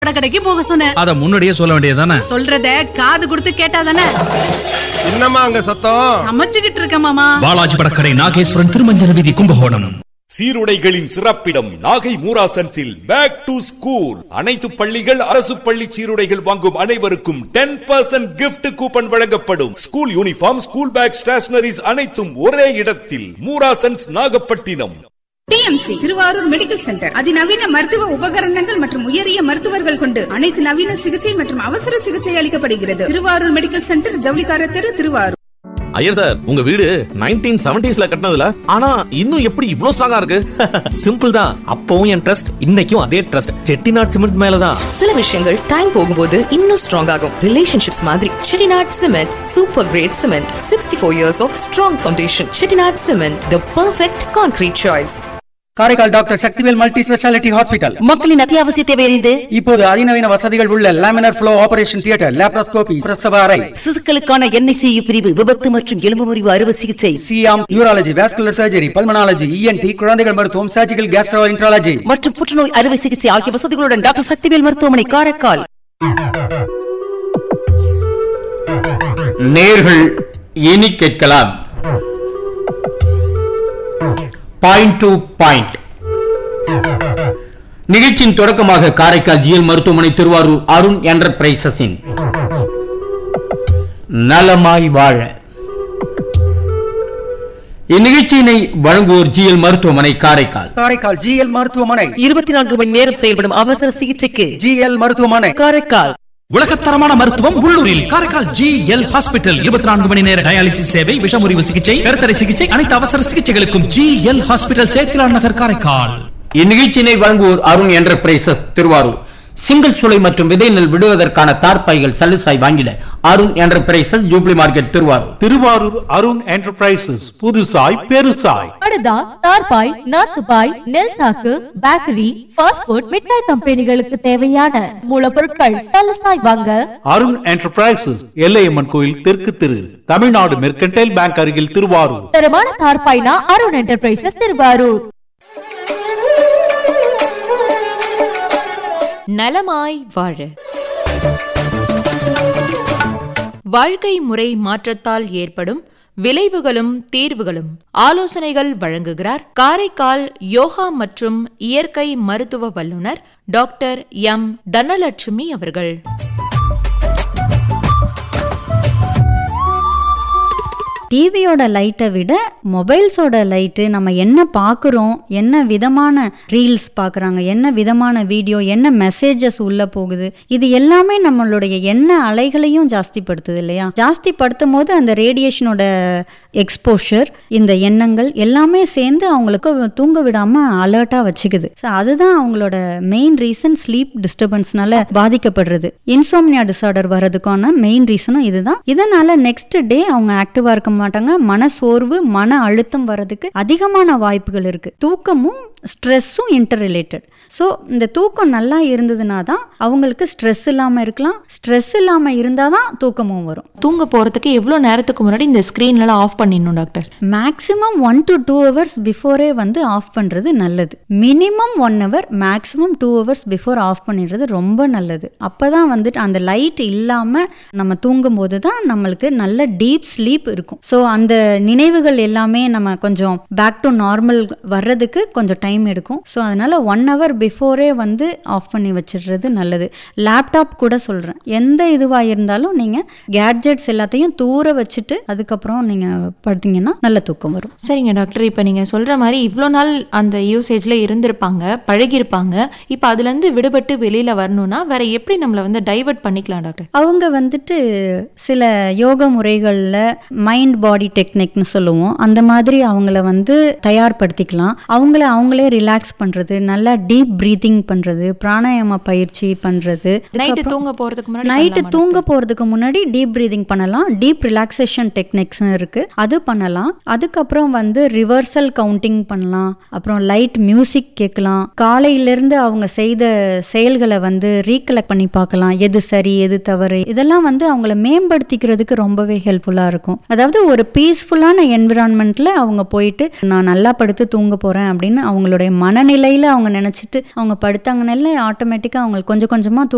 கடைக்கு போக சொன்னேன் அத முன்னாடியே சொல்ல வேண்டியதுதானே சொல்றத காது கொடுத்து கேட்டாதானே என்னம்மா அங்க சத்தம் சமைச்சுக்கிட்டு இருக்க மாமா பாலாஜி படக்கடை நாகேஸ்வரன் திருமஞ்சன வீதி கும்பகோணம் சீருடைகளின் சிறப்பிடம் நாகை மூராசன்ஸில் பேக் டு ஸ்கூல் அனைத்து பள்ளிகள் அரசு பள்ளி சீருடைகள் வாங்கும் அனைவருக்கும் டென் பர்சன்ட் gift கூப்பன் வழங்கப்படும் school uniform school bag stationeries அனைத்தும் ஒரே இடத்தில் Moorasons Nagapattinam TMC Thiruvarur medical centre அதிநவீன மருத்துவ உபகரணங்கள் மற்றும் உயரிய மருத்துவர்கள் கொண்டு அனைத்து நவீன சிகிச்சை மற்றும் அவசர சிகிச்சை அளிக்கப்படுகிறது திருவாரூர் மெடிக்கல் சென்டர் ஜவுளிக்கார தெரு திருவாரூர் ஐயர் சார் உங்க வீடு நைன்டீன் செவன்டிஸ்ல கட்டினதுல ஆனா இன்னும் எப்படி இவ்ளோ ஸ்ட்ராங்கா இருக்கு சிம்பிள் தான் அப்பவும் என் ட்ரஸ்ட் இன்னைக்கும் அதே ட்ரஸ்ட் செட்டிநாட் சிமெண்ட் மேலதான் சில விஷயங்கள் டைம் போகும்போது இன்னும் ஸ்ட்ராங் ஆகும் ரிலேஷன்ஷிப்ஸ் மாதிரி Chettinad cement super great cement sixty four years of strong foundation Chettinad cement the perfect concrete choice Karaikal doctor Sakthivel multi speciality hospital மக்களின் அத்தியாவசிய தேவை அறிந்து இப்போது அதிநவீன வசதிகள் உள்ள laminar flow operation theatre laparoscopy பிரசவ அறை சிசுக்களுக்கான என்ஐசியு பிரிவு விபத்து மற்றும் எலும்பு முறிவு அறுவை சிகிச்சை சியாம் urology vascular surgery pulmonology ENT குழந்தைகள் மருத்துவம் சர்ஜிக்கல் கேஸ்ட்ரோ இன்ட்ராலஜி மற்றும் புற்றுநோய் அறுவை சிகிச்சை ஆகிய வசதிகளுடன் டாக்டர் சக்திவேல் மருத்துவமனை காரைக்கால் நேர்கள் இனி கேட்கலாம் பாயிண்ட் டு பாயிண்ட் நிகழ்ச்சியின் தொடக்கமாக காரைக்கால் ஜிஎல் மருத்துவமனை திருவாரூர் அருண் என்டர்பிரைசஸின் நலமாய் வாழ இந்நிகழ்ச்சியினை வழங்குவோர் ஜிஎல் மருத்துவமனை காரைக்கால் காரைக்கால் ஜிஎல் மருத்துவமனை இருபத்தி நான்கு மணி நேரம் செயல்படும் அவசர சிகிச்சைக்கு ஜிஎல் மருத்துவமனை காரைக்கால் உலகத்தரமான மருத்துவம் உள்ளூரில் காரைக்கால் ஜி எல் ஹாஸ்பிட்டல் இருபத்தி நான்கு மணி நேர டயாலிசிஸ் சேவை விஷமுறிவு சிகிச்சை கருத்தடை சிகிச்சை அனைத்து அவசர சிகிச்சைகளுக்கும் G L hospital Sethilan Nagar Karaikal இந்நிகழ்ச்சியினை வழங்குவோர் அருண் என்டர்பிரைசஸ் திருவாரூர் சிங்கிள் சுளை மற்றும் விதை நெல் விடுவதற்கான தார்ப்பாய்கள் சல்லுசாய் வாங்கிட Arun enterprises jubilee market Thiruvarur Thiruvarur Arun enterprises புதுசாய் பெருசாய் படுதா தார்பாய் நாத்துபாய் நெல் சாக்கு பேக்கரி ஃபாஸ்ட் ஃபுட் மிட்டாய் கம்பெனிகளுக்கு தேவையான மூலப்பொருட்கள் சலசாய் வாங்க அருண் என்டர்பிரைசஸ் எல்லையம்மன் கோயில் தெற்கு திரு தமிழ்நாடு மெர்கன்டைல் பேங்க் அருகில் திருவாரூர் தரமான தார்பாய்னா அருண் என்டர்பிரைசஸ் திருவாரூர் நலமாய் வாழ வாழ்க்கை முறை மாற்றத்தால் ஏற்படும் விளைவுகளும் தீர்வுகளும் ஆலோசனைகள் வழங்குகிறார் காரைக்கால் யோகா மற்றும் இயற்கை மருத்துவ வல்லுநர் டாக்டர் எம் தனலட்சுமி அவர்கள் டிவியோட லைட்டை விட மொபைல்ஸோட லைட்டு நம்ம என்ன பார்க்குறோம் என்ன விதமான ரீல்ஸ் பார்க்குறாங்க என்ன விதமான வீடியோ என்ன மெசேஜஸ் உள்ளே போகுது இது எல்லாமே நம்மளுடைய எண்ண அலைகளையும் ஜாஸ்திப்படுத்துது இல்லையா ஜாஸ்திப்படுத்தும் போது அந்த ரேடியேஷனோட எக்ஸ்போஷர் இந்த எண்ணங்கள் எல்லாமே சேர்ந்து அவங்களுக்கு தூங்க விடாமல் அலர்ட்டாக வச்சுக்குது ஸோ அதுதான் அவங்களோட மெயின் ரீசன் ஸ்லீப் டிஸ்டர்பன்ஸ்னால பாதிக்கப்படுறது இன்சோம்னியா டிசார்டர் வர்றதுக்கான மெயின் ரீசனும் இதுதான் இதனால நெக்ஸ்ட் டே அவங்க ஆக்டிவாக இருக்க மாட்டாங்க மன சோர்வு மன அழுத்தம் வர்றதுக்கு அதிகமான வாய்ப்புகள் இருக்கு தூக்கமும் ஸ்ட்ரெஸ்ஸும் இன்டர் ரிலேட்டட் ஸோ இந்த தூக்கம் நல்லா இருந்ததுனா தான் அவங்களுக்கு ஸ்ட்ரெஸ் இல்லாமல் இருக்கலாம் ஸ்ட்ரெஸ் இல்லாமல் இருந்தால் தான் தூக்கமும் வரும் தூங்க போறதுக்கு எவ்வளோ நேரத்துக்கு முன்னாடி இந்த ஸ்கிரீன்லாம் ஆஃப் பண்ணிடணும் doctor maximum one to two hours பிஃபோரே வந்து ஆஃப் பண்ணுறது நல்லது minimum one hour maximum two hours before off பண்ணிடுறது ரொம்ப நல்லது அப்போ தான் வந்துட்டு அந்த லைட் இல்லாமல் நம்ம தூங்கும்போது தான் நம்மளுக்கு நல்ல டீப் ஸ்லீப் இருக்கும் ஸோ அந்த நினைவுகள் எல்லாமே நம்ம கொஞ்சம் பேக் டு நார்மல் வர்றதுக்கு கொஞ்சம் டைம் எடுக்கும் ஸோ அதனால் ஒன் ஹவர் பிஃபோரே வந்து ஆஃப் பண்ணி வச்சிடுறது நல்லது லேப்டாப் கூட சொல்கிறேன் எந்த இதுவாக இருந்தாலும் நீங்கள் கேட்ஜெட்ஸ் எல்லாத்தையும் தூர வச்சுட்டு அதுக்கப்புறம் நீங்கள் படுத்தீங்கன்னா நல்ல தூக்கம் வரும் சரிங்க டாக்டர் இப்போ நீங்கள் சொல்கிற மாதிரி இவ்வளோ நாள் அந்த யூசேஜில் இருந்திருப்பாங்க பழகியிருப்பாங்க இப்போ அதுலேருந்து விடுபட்டு வெளியில் வரணும்னா வேற எப்படி நம்மளை வந்து டைவர்ட் பண்ணிக்கலாம் டாக்டர் அவங்க வந்துட்டு சில யோக முறைகளில் மைண்ட் பாடி டெக்னிக்னு சொல்லுவோம் அந்த மாதிரி அவங்கள வந்து தயார்படுத்திக்கலாம் அவங்கள அவங்களே ரிலாக்ஸ் பண்ணுறது நல்லா டீப் ப்ரீத்திங் பண்ணுறது பிராணாயாம பயிற்சி பண்ணுறது நைட்டு தூங்க போகிறதுக்கு முன்னாடி நைட்டு பண்ணலாமா தூங்க போகிறதுக்கு முன்னாடி டீப் ப்ரீதிங் பண்ணலாம் டீப் ரிலாக்ஸேஷன் டெக்னிக்ஸ்னு இருக்குது அது பண்ணலாம் அதுக்கப்புறம் வந்து ரிவர்சல் கவுண்டிங் பண்ணலாம் அப்புறம் லைட் மியூசிக் கேட்கலாம் காலையிலேருந்து அவங்க செய்த செயல்களை வந்து ரீகலெக்ட் பண்ணி பார்க்கலாம் எது சரி எது தவறு இதெல்லாம் வந்து அவங்கள மேம்படுத்திக்கிறதுக்கு ரொம்பவே ஹெல்ப்ஃபுல்லாக இருக்கும் அதாவது ஒரு பீஸ்ஃபுல்லான என்விரான்மெண்ட்டில் அவங்க போயிட்டு நான் நல்லா படுத்து தூங்க போகிறேன் அப்படின்னு அவங்களுடைய மனநிலையில் அவங்க நினச்சிட்டு அவங்க படுத்தாங்கனால ஆட்டோமேட்டிக்காக அவங்களுக்கு கொஞ்சம் கொஞ்சமாக